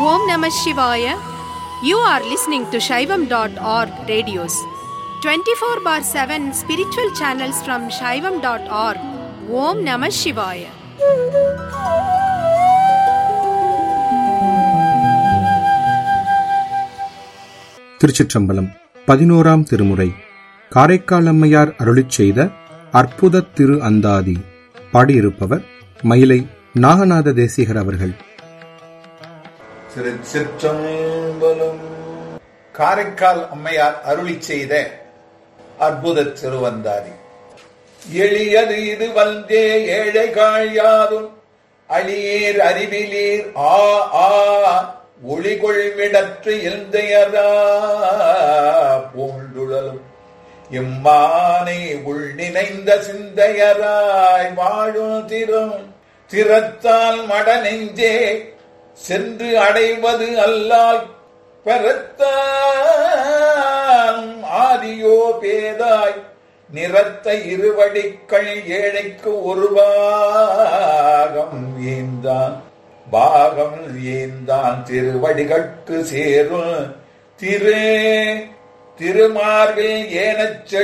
Om Namah Shivaya. You are listening to Shaivam.org radios. 24 bar 7 spiritual channels from Shaivam.org. Om Namah Shivaya. திருச்சிற்றம்பலம் பதினோராம் திருமுறை காரைக்கால் அம்மையார் அருளிச் செய்த அற்புத திரு அந்தாதி பாடியிருப்பவர் மயிலை நாகநாத தேசிகர் அவர்கள் திருச்சிற்றம்பலம் காரைக்கால் அம்மையார் அருளி செய்த அற்புத திருவந்தாதி எளியது இது வந்தே ஏழைகாள் யாதும் அழியீர் அறிவிலீர் ஆ ஆ ஒளிகொள் விடற்று எந்தையரா பூண்டுழலும் இம்மானை உள் நினைந்த சிந்தையராய் வாழும் திறம் திறத்தால் மட நெஞ்சே சென்று அடைவது அல்லால் பெறத்தான் ஆதியோ பேதாய் நிறத்த இருவடிக்கள் ஏழைக்கு ஒரு பாகம் ஏந்தான் பாகம் ஏந்தான் திருவடிகட்கு சேரும் திரு திருமார்பில் ஏனச்